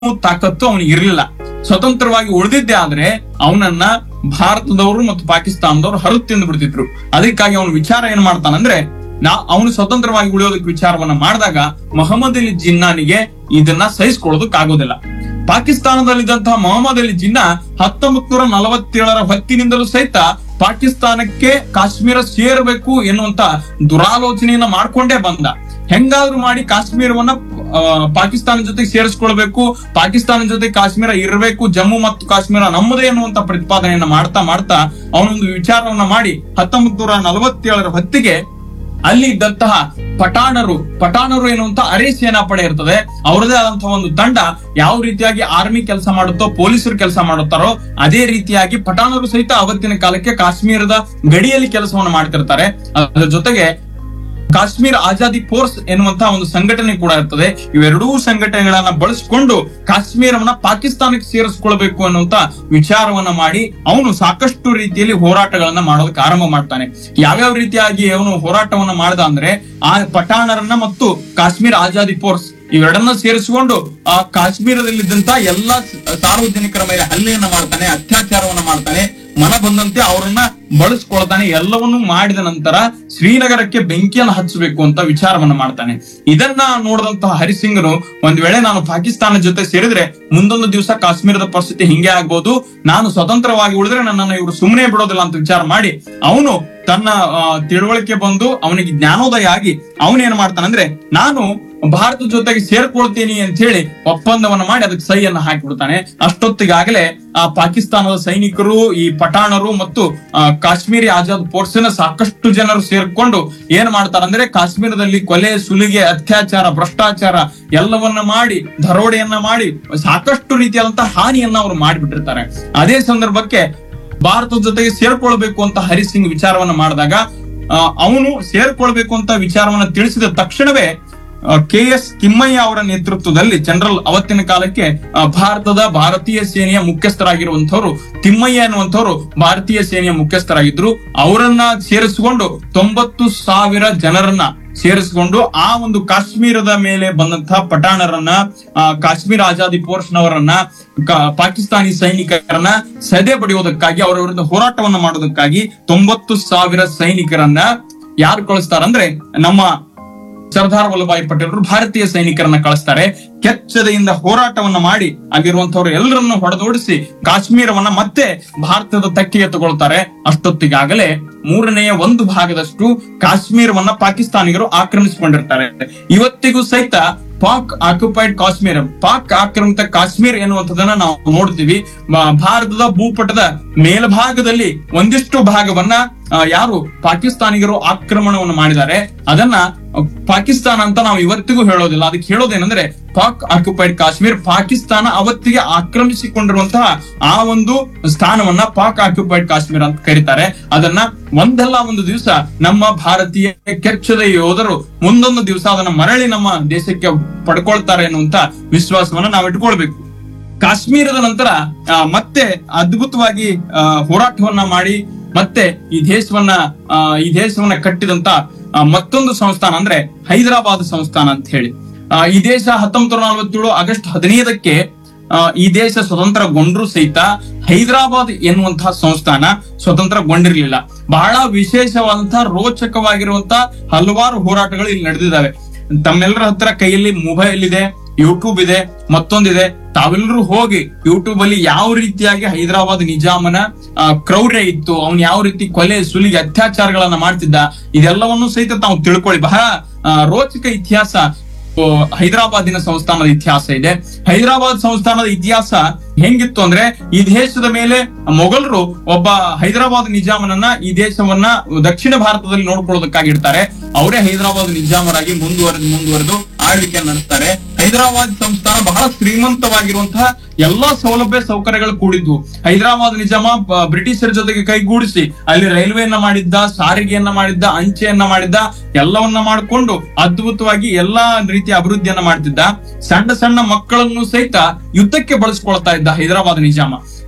ತಾಕತ್ತು ಅವನಿಗೆ ಇರಲಿಲ್ಲ ಸ್ವತಂತ್ರವಾಗಿ ಉಳಿದಿದ್ದೆ ಆದ್ರೆ ಅವನನ್ನ ಭಾರತದವರು ಮತ್ತು ಪಾಕಿಸ್ತಾನದವರು ಹರಿದು ತಿಂದು ಬಿಡ್ತಿದ್ರು ಅದಕ್ಕಾಗಿ ಅವನು ವಿಚಾರ ಏನ್ ಮಾಡ್ತಾನಂದ್ರೆ ನಾ ಅವನು ಸ್ವತಂತ್ರವಾಗಿ ಉಳಿಯೋದಕ್ಕೆ ವಿಚಾರವನ್ನ ಮಾಡಿದಾಗ ಮೊಹಮ್ಮದ್ ಅಲಿ ಜಿನ್ನಾನಿಗೆ ಇದನ್ನ ಸಹಿಸ್ಕೊಳ್ಳೋದಕ್ಕಾಗೋದಿಲ್ಲ ಪಾಕಿಸ್ತಾನದಲ್ಲಿದ್ದಂತಹ ಮೊಹಮ್ಮದ್ ಅಲಿ ಜಿನ್ನಾ ಹತ್ತೊಂಬತ್ ನೂರ ನಲವತ್ತೇಳರ ಹೊತ್ತಿನಿಂದಲೂ ಸಹಿತ ಪಾಕಿಸ್ತಾನಕ್ಕೆ ಕಾಶ್ಮೀರ ಸೇರಬೇಕು ಎನ್ನುವಂತ ದುರಾಲೋಚನೆಯನ್ನ ಮಾಡ್ಕೊಂಡೇ ಬಂದ ಹೆಂಗಾದ್ರೂ ಮಾಡಿ ಕಾಶ್ಮೀರವನ್ನ ಆ, ಪಾಕಿಸ್ತಾನ ಜೊತೆಗೆ ಸೇರಿಸ್ಕೊಳ್ಬೇಕು ಪಾಕಿಸ್ತಾನ ಜೊತೆ ಕಾಶ್ಮೀರ ಇರಬೇಕು ಜಮ್ಮು ಮತ್ತು ಕಾಶ್ಮೀರ ನಮ್ಮದೇ ಎನ್ನುವಂತ ಪ್ರತಿಪಾದನೆಯನ್ನ ಮಾಡ್ತಾ ಮಾಡ್ತಾ ಅವನೊಂದು ವಿಚಾರವನ್ನ ಮಾಡಿ ಹತ್ತೊಂಬತ್ ನೂರ ನಲವತ್ತೇಳರ ಹೊತ್ತಿಗೆ ಅಲ್ಲಿ ಇದ್ದಂತಹ ಪಠಾಣರು ಪಠಾಣರು ಎನ್ನುವಂತ ಅರೆ ಸೇನಾಪಡೆ ಇರ್ತದೆ ಅವರದೇ ಆದಂತಹ ಒಂದು ತಂಡ ಯಾವ ರೀತಿಯಾಗಿ ಆರ್ಮಿ ಕೆಲಸ ಮಾಡುತ್ತೋ ಪೊಲೀಸರು ಕೆಲಸ ಮಾಡುತ್ತಾರೋ ಅದೇ ರೀತಿಯಾಗಿ ಪಠಾಣರು ಸಹಿತ ಅವತ್ತಿನ ಕಾಲಕ್ಕೆ ಕಾಶ್ಮೀರದ ಗಡಿಯಲ್ಲಿ ಕೆಲಸವನ್ನು ಮಾಡ್ತಿರ್ತಾರೆ ಅದರ ಜೊತೆಗೆ ಕಾಶ್ಮೀರ್ ಆಜಾದಿ ಫೋರ್ಸ್ ಎನ್ನುವಂತಹ ಒಂದು ಸಂಘಟನೆ ಕೂಡ ಇರ್ತದೆ ಇವೆರಡೂ ಸಂಘಟನೆಗಳನ್ನ ಬಳಸಿಕೊಂಡು ಕಾಶ್ಮೀರವನ್ನ ಪಾಕಿಸ್ತಾನಕ್ಕೆ ಸೇರಿಸ್ಕೊಳ್ಬೇಕು ಅನ್ನುವಂತ ವಿಚಾರವನ್ನ ಮಾಡಿ ಅವನು ಸಾಕಷ್ಟು ರೀತಿಯಲ್ಲಿ ಹೋರಾಟಗಳನ್ನ ಮಾಡೋದಕ್ಕೆ ಆರಂಭ ಮಾಡ್ತಾನೆ ಯಾವ್ಯಾವ ರೀತಿಯಾಗಿ ಅವನು ಹೋರಾಟವನ್ನ ಮಾಡ್ದ ಅಂದ್ರೆ ಆ ಪಠಾಣರನ್ನ ಮತ್ತು ಕಾಶ್ಮೀರ್ ಆಜಾದಿ ಫೋರ್ಸ್ ಇವೆರಡನ್ನ ಸೇರಿಸಿಕೊಂಡು ಆ ಕಾಶ್ಮೀರದಲ್ಲಿದ್ದಂತ ಎಲ್ಲಾ ಸಾರ್ವಜನಿಕರ ಮೇಲೆ ಹಲ್ಲೆಯನ್ನ ಮಾಡ್ತಾನೆ ಅತ್ಯಾಚಾರವನ್ನ ಮಾಡ್ತಾನೆ ಮನ ಬಂದಂತೆ ಅವರನ್ನ ಬಳಸ್ಕೊಳ್ತಾನೆ ಎಲ್ಲವನ್ನೂ ಮಾಡಿದ ನಂತರ ಶ್ರೀನಗರಕ್ಕೆ ಬೆಂಕಿಯನ್ನು ಹಚ್ಚಬೇಕು ಅಂತ ವಿಚಾರವನ್ನ ಮಾಡ್ತಾನೆ ಇದನ್ನ ನೋಡಿದಂತಹ ಹರಿಸಿಂಗನು ಒಂದ್ ವೇಳೆ ನಾನು ಪಾಕಿಸ್ತಾನ ಜೊತೆ ಸೇರಿದ್ರೆ ಮುಂದೊಂದು ದಿವಸ ಕಾಶ್ಮೀರದ ಪರಿಸ್ಥಿತಿ ಹಿಂಗೆ ಆಗ್ಬೋದು ನಾನು ಸ್ವತಂತ್ರವಾಗಿ ಉಳಿದ್ರೆ ನನ್ನನ್ನು ಇವರು ಸುಮ್ಮನೆ ಬಿಡೋದಿಲ್ಲ ಅಂತ ವಿಚಾರ ಮಾಡಿ ಅವನು ತನ್ನ ಆ, ತಿಳುವಳಿಕೆ ಬಂದು ಅವನಿಗೆ ಜ್ಞಾನೋದಯ ಆಗಿ ಅವನೇನ್ ಮಾಡ್ತಾನಂದ್ರೆ ನಾನು ಭಾರತ ಜೊತೆಗೆ ಸೇರ್ಕೊಳ್ತೀನಿ ಅಂತ ಹೇಳಿ ಒಪ್ಪಂದವನ್ನ ಮಾಡಿ ಅದಕ್ಕೆ ಸಹಿಯನ್ನ ಹಾಕಿಬಿಡ್ತಾನೆ ಅಷ್ಟೊತ್ತಿಗಾಗಲೇ ಆ ಪಾಕಿಸ್ತಾನದ ಸೈನಿಕರು ಈ ಪಠಾಣರು ಮತ್ತು ಆ, ಕಾಶ್ಮೀರಿ ಆಜಾದ್ ಫೋರ್ಸ್ನ ಸಾಕಷ್ಟು ಜನರು ಸೇರ್ಕೊಂಡು ಏನ್ ಮಾಡ್ತಾರಂದ್ರೆ ಕಾಶ್ಮೀರದಲ್ಲಿ ಕೊಲೆ ಸುಲಿಗೆ ಅತ್ಯಾಚಾರ ಭ್ರಷ್ಟಾಚಾರ ಎಲ್ಲವನ್ನ ಮಾಡಿ ದರೋಡೆಯನ್ನ ಮಾಡಿ ಸಾಕಷ್ಟು ರೀತಿಯಾದಂತಹ ಹಾನಿಯನ್ನ ಅವರು ಮಾಡಿಬಿಟ್ಟಿರ್ತಾರೆ ಅದೇ ಸಂದರ್ಭಕ್ಕೆ ಭಾರತದ ಜೊತೆಗೆ ಸೇರ್ಕೊಳ್ಬೇಕು ಅಂತ ಹರಿಸಿಂಗ್ ವಿಚಾರವನ್ನ ಮಾಡಿದಾಗ ಆ, ಅವನು ಸೇರ್ಕೊಳ್ಬೇಕು ಅಂತ ವಿಚಾರವನ್ನ ತಿಳಿಸಿದ ತಕ್ಷಣವೇ ಕೆ ಎಸ್ ಕಿಮ್ಮಯ್ಯ ಅವರ ನೇತೃತ್ವದಲ್ಲಿ ಜನರಲ್ ಅವತ್ತಿನ ಕಾಲಕ್ಕೆ ಆ, ಭಾರತದ ಭಾರತೀಯ ಸೇನೆಯ ಮುಖ್ಯಸ್ಥರಾಗಿರುವಂತವ್ರು ತಿಮ್ಮಯ್ಯ ಅನ್ನುವಂಥವ್ರು ಭಾರತೀಯ ಸೇನೆಯ ಮುಖ್ಯಸ್ಥರಾಗಿದ್ರು ಅವರನ್ನ ಸೇರಿಸಿಕೊಂಡು ತೊಂಬತ್ತು ಸಾವಿರ ಜನರನ್ನ ಸೇರಿಸಿಕೊಂಡು ಆ ಒಂದು ಕಾಶ್ಮೀರದ ಮೇಲೆ ಬಂದಂತಹ ಪಠಾಣರನ್ನ ಆ, ಕಾಶ್ಮೀರ ಆಜಾದಿ ಫೋರ್ಸ್ ನವರನ್ನ ಕ- ಪಾಕಿಸ್ತಾನಿ ಸೈನಿಕರನ್ನ ಸದೆ ಬಡಿಯೋದಕ್ಕಾಗಿ ಅವರ ವಿರುದ್ಧ ಹೋರಾಟವನ್ನ ಮಾಡೋದಕ್ಕಾಗಿ ತೊಂಬತ್ತು ಸಾವಿರ ಸೈನಿಕರನ್ನ ಯಾರು ಕಳಿಸ್ತಾರಂದ್ರೆ ನಮ್ಮ ಸರ್ದಾರ್ ವಲ್ಲಭಾಯಿ ಪಟೇಲರು ಭಾರತೀಯ ಸೈನಿಕರನ್ನ ಕಳಿಸ್ತಾರೆ ಕೆಚ್ಚದೆಯಿಂದ ಹೋರಾಟವನ್ನ ಮಾಡಿ ಅಲ್ಲಿರುವಂತವ್ರು ಎಲ್ಲರನ್ನು ಹೊಡೆದೋಡಿಸಿ ಕಾಶ್ಮೀರವನ್ನ ಮತ್ತೆ ಭಾರತದ ತೆಕ್ಕೆಗೆ ತಗೊಳ್ತಾರೆ ಅಷ್ಟೊತ್ತಿಗಾಗಲೇ ಮೂರನೆಯ ಒಂದು ಭಾಗದಷ್ಟು ಕಾಶ್ಮೀರವನ್ನ ಪಾಕಿಸ್ತಾನಿಗರು ಆಕ್ರಮಿಸಿಕೊಂಡಿರ್ತಾರೆ ಇವತ್ತಿಗೂ ಸಹಿತ ಪಾಕ್ ಆಕ್ಯುಪೈಡ್ ಕಾಶ್ಮೀರ ಪಾಕ್ ಆಕ್ರಮಿತ ಕಾಶ್ಮೀರ್ ಎನ್ನುವಂಥದ್ದನ್ನ ನಾವು ನೋಡ್ತೀವಿ ಮ- ಭಾರತದ ಭೂಪಟದ ಮೇಲ್ಭಾಗದಲ್ಲಿ ಒಂದಿಷ್ಟು ಭಾಗವನ್ನ ಆ, ಯಾರು ಪಾಕಿಸ್ತಾನಿಗರು ಆಕ್ರಮಣವನ್ನು ಮಾಡಿದ್ದಾರೆ ಅದನ್ನ ಅ, ಪಾಕಿಸ್ತಾನ ಅಂತ ನಾವು ಇವತ್ತಿಗೂ ಹೇಳೋದಿಲ್ಲ ಅದಕ್ಕೆ ಹೇಳೋದೇನೆಂದ್ರೆ ಪಾಕ್ ಆಕ್ಯುಪೈಡ್ ಕಾಶ್ಮೀರ್ ಪಾಕಿಸ್ತಾನ ಅವತ್ತಿಗೆ ಆಕ್ರಮಿಸಿಕೊಂಡಿರುವಂತಹ ಆ ಒಂದು ಸ್ಥಾನವನ್ನ ಪಾಕ್ ಆಕ್ಯುಪೈಡ್ ಕಾಶ್ಮೀರ ಅಂತ ಕರೀತಾರೆ ಅದನ್ನ ಒಂದಲ್ಲ ಒಂದು ದಿವಸ ನಮ್ಮ ಭಾರತೀಯ ಕೆಚ್ಚದ ಯೋಧರು ಮುಂದೊಂದು ದಿವಸ ಅದನ್ನ ಮರಳಿ ನಮ್ಮ ದೇಶಕ್ಕೆ ಪಡ್ಕೊಳ್ತಾರೆ ಅನ್ನುವಂತ ವಿಶ್ವಾಸವನ್ನ ನಾವು ಇಟ್ಕೊಳ್ಬೇಕು ಕಾಶ್ಮೀರದ ನಂತರ ಆ, ಮತ್ತೆ ಅದ್ಭುತವಾಗಿ ಆ, ಹೋರಾಟವನ್ನ ಮಾಡಿ ಮತ್ತೆ ಈ ದೇಶವನ್ನ ಆ, ಈ ದೇಶವನ್ನ ಕಟ್ಟಿದಂತ ಆ, ಮತ್ತೊಂದು ಸಂಸ್ಥಾನ ಅಂದ್ರೆ ಹೈದರಾಬಾದ್ ಸಂಸ್ಥಾನ ಅಂತ ಹೇಳಿ ಆ, ಈ ದೇಶ ಹತ್ತೊಂಬತ್ತು ನೂರ ನಲವತ್ತೇಳು ಆಗಸ್ಟ್ ಹದಿನೈದಕ್ಕೆ ಆ, ಈ ದೇಶ ಸ್ವತಂತ್ರಗೊಂಡ್ರು ಸಹಿತ ಹೈದರಾಬಾದ್ ಎನ್ನುವಂತಹ ಸಂಸ್ಥಾನ ಸ್ವತಂತ್ರಗೊಂಡಿರ್ಲಿಲ್ಲ ಬಹಳ ವಿಶೇಷವಾದಂತಹ ರೋಚಕವಾಗಿರುವಂತಹ ಹಲವಾರು ಹೋರಾಟಗಳು ಇಲ್ಲಿ ನಡೆದಿದ್ದಾವೆ ತಮ್ಮೆಲ್ಲರ ಹತ್ರ ಕೈಯಲ್ಲಿ ಮೊಬೈಲ್ ಇದೆ ಯೂಟ್ಯೂಬ್ ಇದೆ ಮತ್ತೊಂದಿದೆ ತಾವೆಲ್ಲರೂ ಹೋಗಿ ಯೂಟ್ಯೂಬ್ ಅಲ್ಲಿ ಯಾವ ರೀತಿಯಾಗಿ ಹೈದರಾಬಾದ್ ನಿಜಾಮನ ಆ, ಕ್ರೌರ್ಯ ಇತ್ತು ಅವನ್ ಯಾವ ರೀತಿ ಕೊಲೆ ಸುಲಿಗೆ ಅತ್ಯಾಚಾರಗಳನ್ನ ಮಾಡ್ತಿದ್ದ ಇದೆಲ್ಲವನ್ನು ಸಹಿತ ತಾವು ತಿಳ್ಕೊಳ್ಳಿ ಬಹಳ ಆ, ರೋಚಕ ಇತಿಹಾಸ ಆ, ಹೈದರಾಬಾದಿನ ಸಂಸ್ಥಾನದ ಇತಿಹಾಸ ಇದೆ ಹೈದರಾಬಾದ್ ಸಂಸ್ಥಾನದ ಇತಿಹಾಸ ಹೆಂಗಿತ್ತು ಅಂದ್ರೆ ಈ ದೇಶದ ಮೇಲೆ ಮೊಘಲರು ಒಬ್ಬ ಹೈದರಾಬಾದ್ ನಿಜಾಮನನ್ನ ಈ ದೇಶವನ್ನ ದಕ್ಷಿಣ ಭಾರತದಲ್ಲಿ ನೋಡ್ಕೊಳ್ಳೋದಕ್ಕಾಗಿ ಇಡ್ತಾರೆ ಅವರೇ ಹೈದರಾಬಾದ್ ನಿಜಾಮರಾಗಿ ಮುಂದುವರೆದು ಮುಂದುವರೆದು ಆಳ್ವಿಕೆ ನಡೆಸ್ತಾರೆ ಹೈದರಾಬಾದ್ ಸಂಸ್ಥಾನ ಬಹಳ ಶ್ರೀಮಂತವಾಗಿರುವಂತಹ ಎಲ್ಲಾ ಸೌಲಭ್ಯ ಸೌಕರ್ಯಗಳು ಕೂಡಿದ್ವು ಹೈದರಾಬಾದ್ ನಿಜಾಮ ಬ- ಬ್ರಿಟಿಷರ ಜೊತೆಗೆ ಕೈಗೂಡಿಸಿ ಅಲ್ಲಿ ರೈಲ್ವೆಯನ್ನ ಮಾಡಿದ್ದ ಸಾರಿಗೆಯನ್ನ ಮಾಡಿದ್ದ ಅಂಚೆಯನ್ನ ಮಾಡಿದ್ದ ಎಲ್ಲವನ್ನ ಮಾಡಿಕೊಂಡು ಅದ್ಭುತವಾಗಿ ಎಲ್ಲಾ ರೀತಿಯ ಅಭಿವೃದ್ಧಿಯನ್ನ ಮಾಡ್ತಿದ್ದ ಸಣ್ಣ ಸಣ್ಣ ಮಕ್ಕಳನ್ನು ಸಹಿತ ಯುದ್ಧಕ್ಕೆ ಬಳಸ್ಕೊಳ್ತಾ ಇದ್ದ ಹೈದರಾಬಾದ್ ನಿಜಾಮ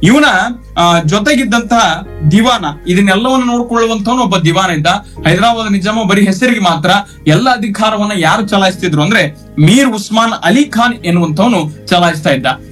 ಇವನ ಆ, ಜೊತೆಗಿದ್ದಂತಹ ದಿವಾನ ಇದನ್ನೆಲ್ಲವನ್ನು ನೋಡ್ಕೊಳ್ಳುವಂತವನು ಒಬ್ಬ ದಿವಾನ ಇದ್ದ ಹೈದರಾಬಾದ್ ನಿಜಾಮ ಬರೀ ಹೆಸರಿಗೆ ಮಾತ್ರ ಎಲ್ಲ ಅಧಿಕಾರವನ್ನ ಯಾರು ಚಲಾಯಿಸ್ತಿದ್ರು ಅಂದ್ರೆ ಮೀರ್ ಉಸ್ಮಾನ್ ಅಲಿ ಖಾನ್ ಎನ್ನುವಂತವನು ಚಲಾಯಿಸ್ತಾ ಇದ್ದ